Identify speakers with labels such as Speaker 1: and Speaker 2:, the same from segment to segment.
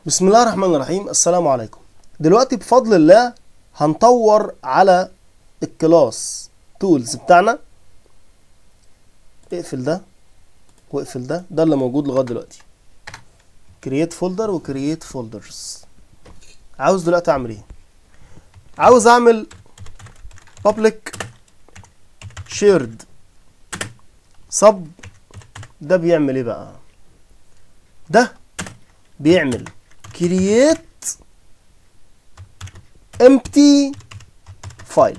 Speaker 1: بسم الله الرحمن الرحيم السلام عليكم دلوقتي بفضل الله هنطور على الكلاس تولز بتاعنا اقفل ده واقفل ده ده اللي موجود لغايه دلوقتي كرييت فولدر وكرييت فولدرز عاوز دلوقتي اعمل ايه عاوز اعمل public shared sub ده بيعمل ايه بقى ده بيعمل create empty file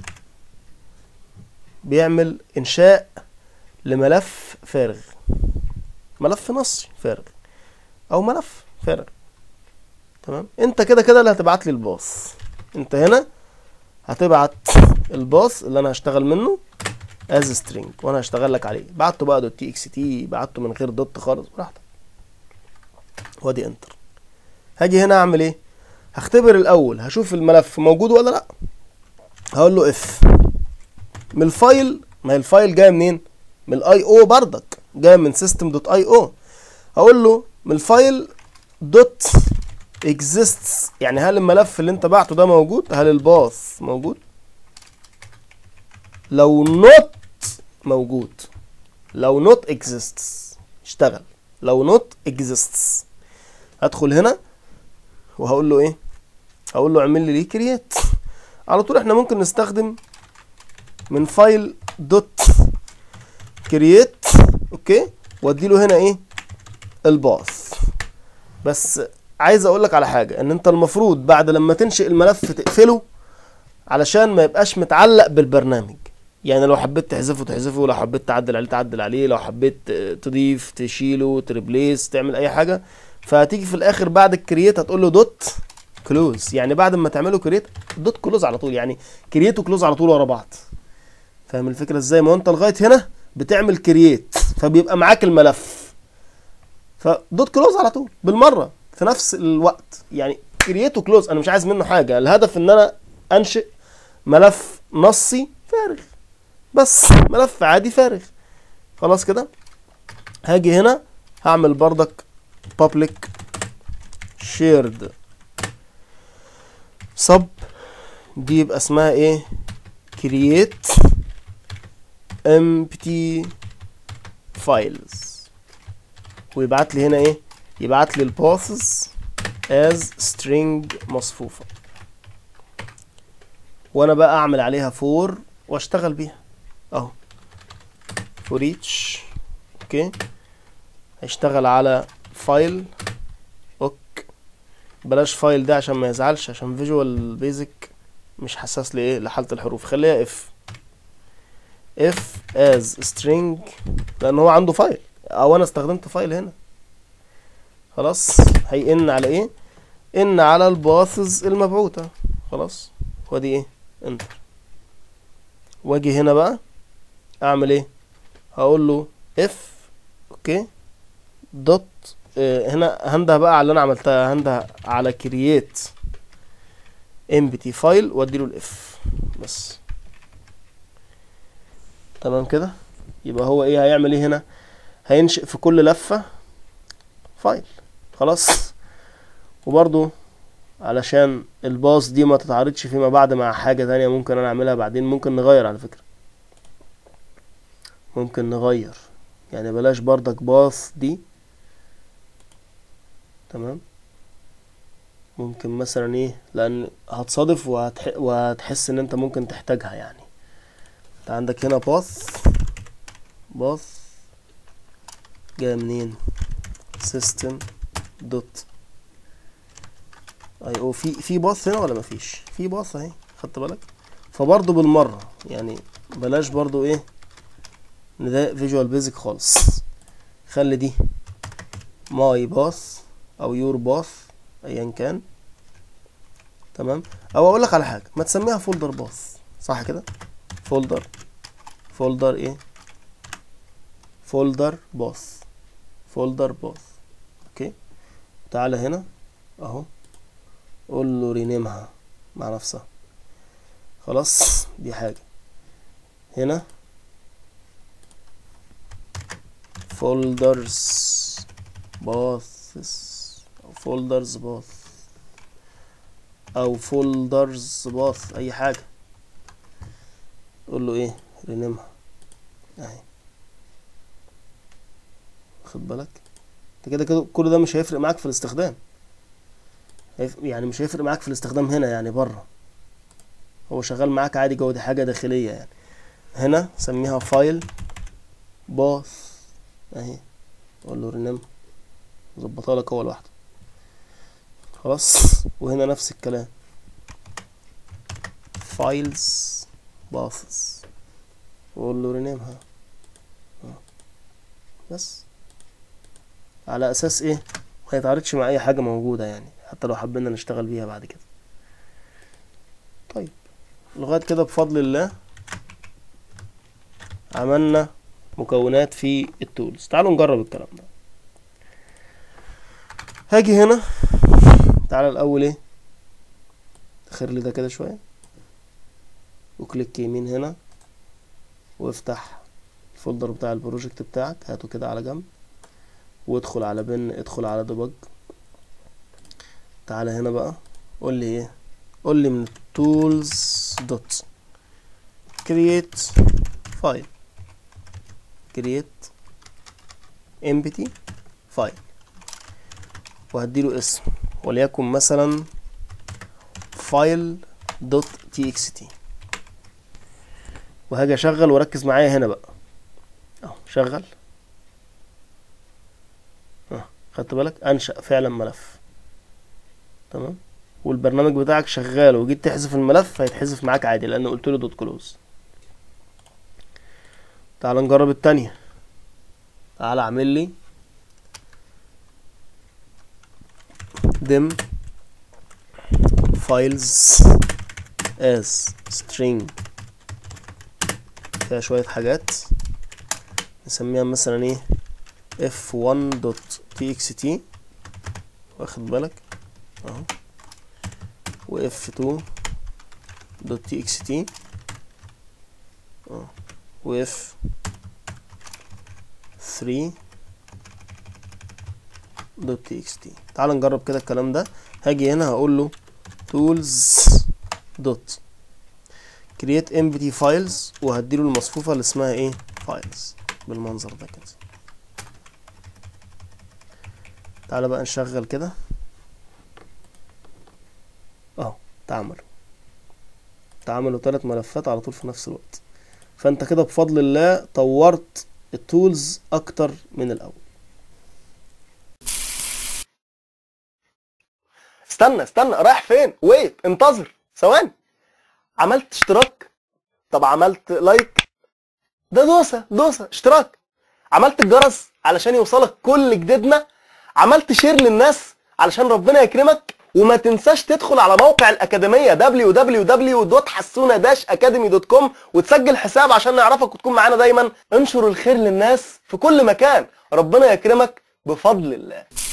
Speaker 1: بيعمل انشاء لملف فارغ ملف نصي فارغ او ملف فارغ تمام انت كده كده اللي هتبعت لي الباص انت هنا هتبعت الباص اللي انا هشتغل منه از string وانا هشتغل لك عليه بعته بقى دوت تي اكس تي بعته من غير دوت خالص براحتك وادي انتر هاجي هنا اعمل ايه هختبر الاول هشوف الملف موجود ولا لا هقول له اف من الفايل ما هي الفايل جاي منين من الاي او بردك جاي من سيستم دوت اي او هقول له من الفايل دوت exists يعني هل الملف اللي انت بعته ده موجود هل الباص موجود لو not موجود لو not exists اشتغل لو not exists هدخل هنا وهقول له ايه هقول له اعمل لي ليه كرييت على طول احنا ممكن نستخدم من فايل دوت كرييت اوكي وادي له هنا ايه الباص بس عايز اقول لك على حاجه ان انت المفروض بعد لما تنشئ الملف تقفله علشان ما يبقاش متعلق بالبرنامج يعني لو حبيت تحذفه تحذفه لو حبيت تعدل عليه تعدل عليه لو حبيت تضيف تشيله تريبليس تعمل اي حاجه فهتيجي في الاخر بعد الكرييت هتقول له دوت كلوز يعني بعد ما تعمله كرييت دوت كلوز على طول يعني كرييت وكلوز على طول ورا بعض فاهم الفكره ازاي ما هو انت لغايه هنا بتعمل كرييت فبيبقى معاك الملف فدوت كلوز على طول بالمره في نفس الوقت يعني كرييت وكلوز انا مش عايز منه حاجه الهدف ان انا انشئ ملف نصي فارغ بس ملف عادي فارغ خلاص كده هاجي هنا هعمل بردك public shared sub دي يبقى اسمها ايه create empty files ويبعت لي هنا ايه يبعت لي الباثز as string مصفوفة وانا بقى اعمل عليها for واشتغل بيها اهو for each اوكي هيشتغل على فايل اوك بلاش فايل ده عشان ما يزعلش عشان فيجوال بيزك مش حساس لايه لحالة الحروف خليها اف اف از string لان هو عنده فايل او انا استخدمت فايل هنا خلاص هيئن على ايه ان على الباثز المبعوثة خلاص ودي ايه انتر واجي هنا بقى اعمل ايه هقول له اف اوكي دوت اه هنا هنده بقى على اللي انا عملتها هنده على كرييت امبتي فايل وادي له الاف بس تمام كده يبقى هو ايه هيعمل ايه هنا هينشئ في كل لفة فايل خلاص وبرضو علشان الباص دي ما تتعارضش فيما بعد مع حاجة تانية ممكن انا اعملها بعدين ممكن نغير على فكرة ممكن نغير يعني بلاش بردك باص دي تمام ممكن مثلا ايه لان هتصادف وهتح... وهتحس ان انت ممكن تحتاجها يعني انت عندك هنا باص باص جاي منين سيستم دوت اي او في في باص هنا ولا مفيش في باص اهي خدت بالك فبرضه بالمره يعني بلاش برضه ايه نضايق فيجوال بيزك خالص خلي دي ماي باص او يور باص ايا كان تمام او اقول لك على حاجه ما تسميها فولدر باص صح كده فولدر فولدر ايه فولدر باص فولدر باص اوكي تعالى هنا اهو قول له رينيمها مع نفسها خلاص دي حاجه هنا folders باثs او فولدرز باث او فولدرز باث اي حاجه قول له ايه رينيمها اهي خد بالك انت كده كده كل ده مش هيفرق معاك في الاستخدام هيف- يعني مش هيفرق معاك في الاستخدام هنا يعني بره هو شغال معاك عادي جوه دي حاجه داخليه يعني هنا سميها فايل باث اهي اقول له رينيم ظبطها لك هو لوحده خلاص وهنا نفس الكلام فايلز باثز واقول له رينيمها بس على اساس ايه ما يتعارضش مع اي حاجه موجوده يعني حتى لو حبينا نشتغل بيها بعد كده طيب لغايه كده بفضل الله عملنا مكونات في التولز تعالوا نجرب الكلام ده هاجي هنا تعالى الاول ايه اخر لي ده كده شويه وكليك يمين هنا وافتح الفولدر بتاع البروجكت بتاعك هاته كده على جنب وادخل على بن ادخل على ديبج تعالى هنا بقى قول لي ايه قول لي من tools دوت create file create empty file وهديله اسم وليكن مثلا file دوت txt وهاجي اشغل وركز معايا هنا بقى اهو شغل اه خدت بالك انشأ فعلا ملف تمام والبرنامج بتاعك شغال وجيت تحذف الملف هيتحذف معاك عادي لان قلت له دوت كلوز تعال نجرب التانية تعال اعمل لي dim files as string فيها شوية حاجات نسميها مثلا ايه f1.txt واخد بالك اهو و f2.txt اه و f3.txt تعال نجرب كده الكلام ده هاجي هنا هقول له tools dot create empty files وهديله المصفوفة اللي اسمها ايه files بالمنظر ده كده تعالى بقى نشغل كده اهو تعمل تعملوا ثلاث ملفات على طول في نفس الوقت فانت كده بفضل الله طورت التولز اكتر من الاول استنى استنى رايح فين ويت انتظر ثواني عملت اشتراك طب عملت لايك ده دوسه دوسه اشتراك عملت الجرس علشان يوصلك كل جديدنا عملت شير للناس علشان ربنا يكرمك وما تنساش تدخل على موقع الأكاديمية www.حسونة-academy.com وتسجل حساب عشان نعرفك وتكون معانا دايما انشر الخير للناس في كل مكان ربنا يكرمك بفضل الله